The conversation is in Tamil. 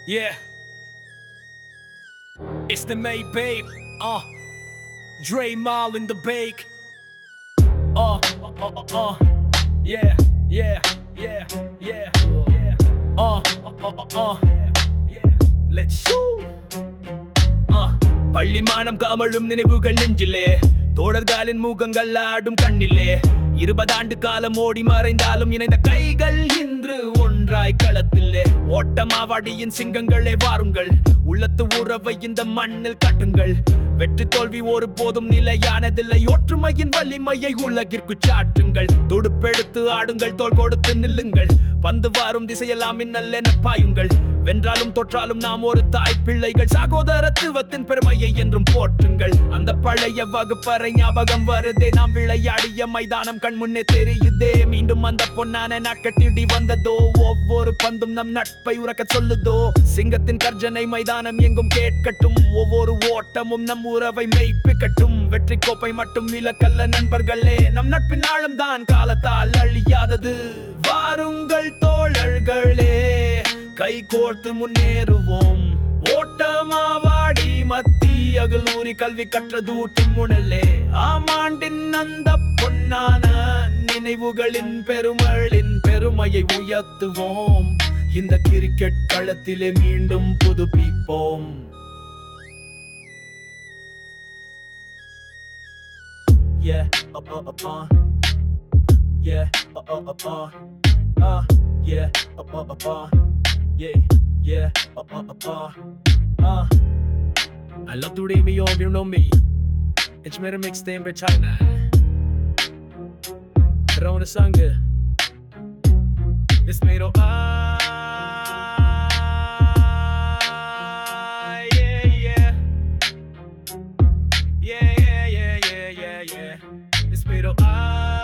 Yeah. It's the May babe. Uh. Dre Mall in the bake. Uh, uh, uh, uh, uh. Yeah, yeah, yeah, yeah, yeah. Uh, uh, uh, uh, uh. Yeah. Let's shoot. Uh. பள்ளிமானம் கமழும் நினைவுகள் நெஞ்சிலே தோழர்காலின் முகங்கள் ஆடும் கண்ணிலே இருபதாண்டு காலம் ஓடி மறைந்தாலும் இணைந்த கைகள் இன்று ஒன்றாய் களத்திலே ஓட்டமாவாடியின் சிங்கங்களே வாருங்கள் உள்ளத்து உறவை இந்த மண்ணில் கட்டுங்கள் வெற்றி தோல்வி ஒரு போதும் நிலையானதில்லை ஒற்றுமையின் வலிமையை உலகிற்கு சாட்டுங்கள் துடுப்பெடுத்து ஆடுங்கள் தோல் கொடுத்து நில்லுங்கள் பந்து வாரும் திசையெல்லாம் மின்னல் பாயுங்கள் வென்றாலும் தொற்றாலும் நாம் ஒரு தாய் பிள்ளைகள் சகோதரத்துவத்தின் பெருமையை என்றும் போற்றுங்கள் அந்த பழைய வகுப்பறை ஞாபகம் வருதே நாம் விளையாடிய மைதானம் கண் முன்னே தெரியுதே மீண்டும் அந்த பொன்னான நாட்கட்டிடி வந்ததோ ஒவ்வொரு பந்தும் நம் நட்பை உறக்க சொல்லுதோ சிங்கத்தின் கர்ஜனை மைதானம் எங்கும் கேட்கட்டும் ஒவ்வொரு ஓட்டமும் நம் உறவை மெய்ப்பிக்கட்டும் வெற்றி கோப்பை மட்டும் இலக்கல்ல நண்பர்களே நம் நட்பின் ஆழம் தான் காலத்தால் அழியாதது வாருங்கள் தோழர்களே கை கோர்த்து முன்னேறுவோம் ஓட்டமாவாடி மத்திய அகலூரி கல்வி கற்றதூட்டி முனலே ஆமாண்டின் அந்த பொன்னான நினைவுகளின் பெருமளின் பெருமையை உயர்த்துவோம் இந்த கிரிக்கெட் களத்திலே மீண்டும் புதுப்பிப்போம் Yeah, uh, uh, uh, uh. Yeah, uh, uh, uh, uh. Uh, yeah, uh, uh, uh, uh. Yeah, yeah, uh, uh, uh, uh. Uh. I love to read me over, you know me. It's made a mixtape in China. Throw the song good. It's made of ah, yeah, yeah. Yeah, yeah, yeah, yeah, yeah, yeah. It's made of ah.